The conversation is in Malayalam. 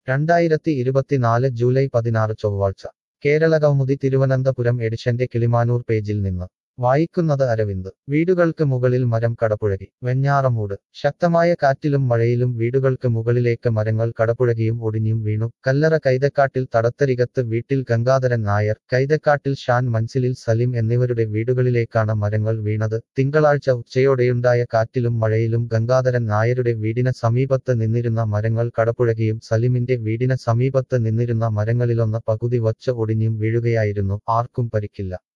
രണ്ടായിരത്തി ഇരുപത്തിനാല് ജൂലൈ പതിനാറ് ചൊവ്വാഴ്ച കേരളകൗമുദി തിരുവനന്തപുരം എഡിഷന്റെ കിളിമാനൂർ പേജിൽ നിന്ന് വായിക്കുന്നത് അരവിന്ദ് വീടുകൾക്ക് മുകളിൽ മരം കടപുഴകി വെഞ്ഞാറമൂട് ശക്തമായ കാറ്റിലും മഴയിലും വീടുകൾക്ക് മുകളിലേക്ക് മരങ്ങൾ കടപുഴകിയും ഒടിഞ്ഞും വീണു കല്ലറ കൈതക്കാട്ടിൽ തടത്തരികത്ത് വീട്ടിൽ ഗംഗാധരൻ നായർ കൈതക്കാട്ടിൽ ഷാൻ മൻസിലിൽ സലിം എന്നിവരുടെ വീടുകളിലേക്കാണ് മരങ്ങൾ വീണത് തിങ്കളാഴ്ച ഉച്ചയോടെയുണ്ടായ കാറ്റിലും മഴയിലും ഗംഗാധരൻ നായരുടെ വീടിന് സമീപത്ത് നിന്നിരുന്ന മരങ്ങൾ കടപുഴകിയും സലിമിന്റെ വീടിന് സമീപത്ത് നിന്നിരുന്ന മരങ്ങളിലൊന്ന് പകുതി വച്ച് ഒടിഞ്ഞും വീഴുകയായിരുന്നു ആർക്കും പരിക്കില്ല